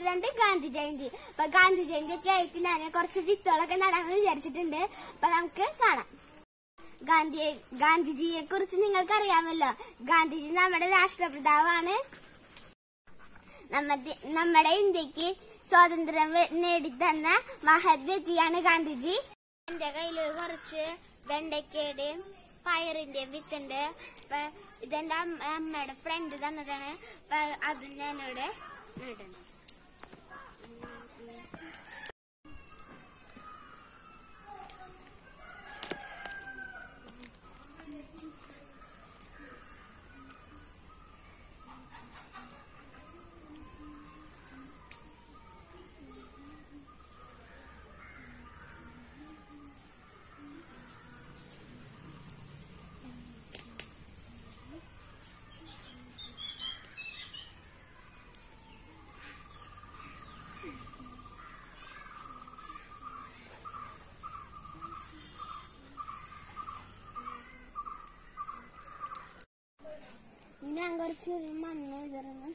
രണ്ട് ഗാന്ധി ജയന്തി അപ്പൊ ഗാന്ധി ജയന്തി ഒക്കെ ആയിട്ട് ഞാൻ കുറച്ച് വിത്തുകളൊക്കെ നടാമെന്ന് വിചാരിച്ചിട്ടുണ്ട് അപ്പൊ നമുക്ക് കാണാം ഗാന്ധി ഗാന്ധിജിയെ കുറിച്ച് നിങ്ങൾക്ക് അറിയാമല്ലോ ഗാന്ധിജി നമ്മുടെ രാഷ്ട്രപിതാവാണ് നമ്മ- നമ്മുടെ ഇന്ത്യക്ക് സ്വാതന്ത്ര്യം വെ- നേടിത്തന്ന മഹത് വ്യക്തിയാണ് ഗാന്ധിജി എന്റെ കയ്യിൽ കുറച്ച് വെണ്ടയ്ക്കയുടെയും പയറിന്റെയും വിത്തുണ്ട് അപ്പൊ ഇതെന്റെ അമ്മ- അമ്മയുടെ ഫ്രണ്ട് തന്നതാണ് അപ്പൊ അത് ഞാനിവിടെ നടുന്നു ഞാൻ കുറച്ച് മണ്ണ് ഇതറുന്നു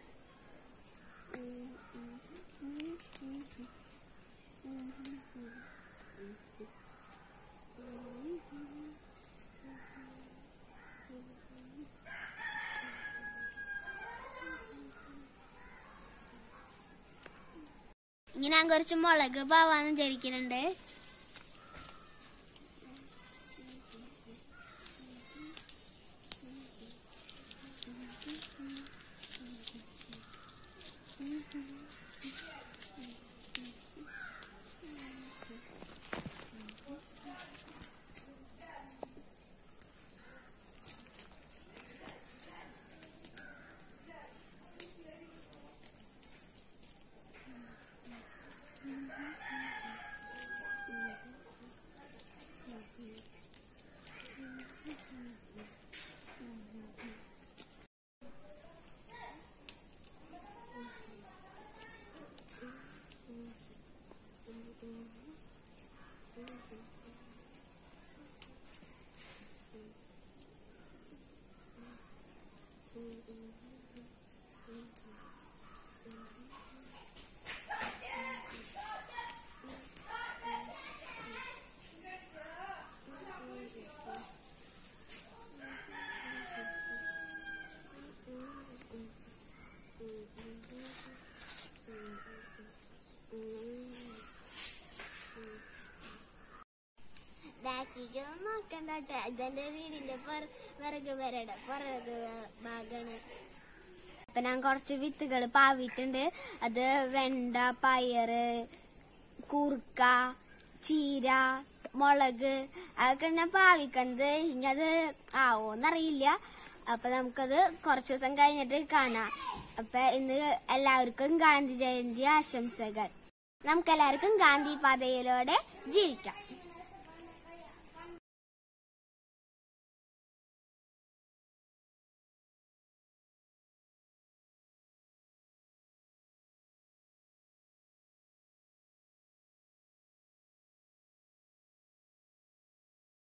ഇനി ഞാൻ കുറച്ച് മുളക് പാവാന്ന് വിചാരിക്കുന്നുണ്ട് ബാക്കിക്കൊന്നും നോക്കണ്ട ട്ടോ. ഇതെന്റെ വീടിന്റെ പുറ- വിറക് വരയുടെ പുറക് ഭാഗാണ് അപ്പൊ ഞാൻ കുറച്ച് വിത്തുകൾ പാവിട്ടുണ്ട് അത് വെണ്ട പയറ് കൂർക്ക ചീര മുളക് അതൊക്കെ ഞാൻ പാവിക്കണത് ഇനി അത് ആവോന്നറിയില്ല അപ്പൊ നമുക്കത് കുറച്ചു ദിവസം കഴിഞ്ഞിട്ട് കാണാം അപ്പൊ ഇന്ന് എല്ലാവർക്കും ഗാന്ധി ജയന്തി ആശംസകൾ നമുക്കെല്ലാവർക്കും ഗാന്ധി പാതയിലൂടെ ജീവിക്കാം